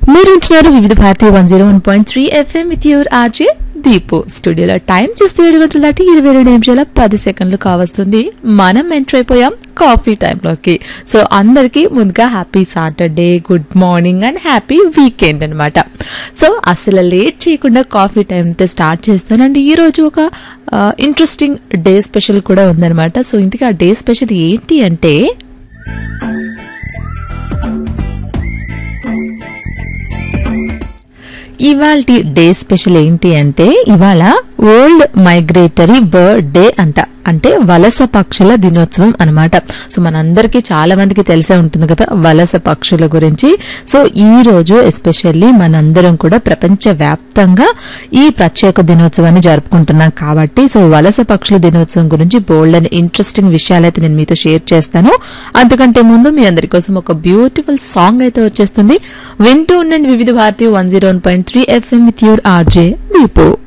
మీరు ఉంటున్నారు Vividh Bharati one zero one point three FM with your RJ Deepu స్టూడియోలో టైం చూస్తే ఏడు గంటల దాటి ఇరవై రెండు నిమిషాల పది సెకండ్లు కావస్తుంది మనం ఎంటర్ అయిపోయాం కాఫీ టైంలోకి సో అందరికీ ముందుగా happy Saturday good morning and happy weekend అనమాట సో అసలు లేట్ చేయకుండా కాఫీ టైంతో స్టార్ట్ చేస్తానండి ఈ రోజు ఒక ఇంట్రెస్టింగ్ డే స్పెషల్ కూడా ఉందన్నమాట సో ఇంతకీ ఆ డే స్పెషల్ ఏంటి అంటే ఇవాళ డే స్పెషల్ ఏంటి అంటే ఇవాళ వరల్డ్ మైగ్రేటరీ బర్డ్ డే అంట అంటే వలస పక్షుల దినోత్సవం అన్నమాట సో మనందరికీ చాలా మందికి తెలిసే ఉంటుంది కదా వలస పక్షుల గురించి సో ఈ రోజు ఎస్పెషల్లీ మనందరం కూడా ప్రపంచ వ్యాప్తంగా ఈ ప్రత్యేక దినోత్సవాన్ని జరుపుకుంటున్నాం కాబట్టి సో వలస పక్షుల దినోత్సవం గురించి బోల్డ్ అని ఇంట్రెస్టింగ్ విషయాలు అయితే నేను మీతో షేర్ చేస్తాను అంతకంటే ముందు మీ అందరి కోసం ఒక బ్యూటిఫుల్ సాంగ్ అయితే వచ్చేస్తుంది వింటూ ఉండండి Vividh Bharati one zero one point three FM with your RJ Deepu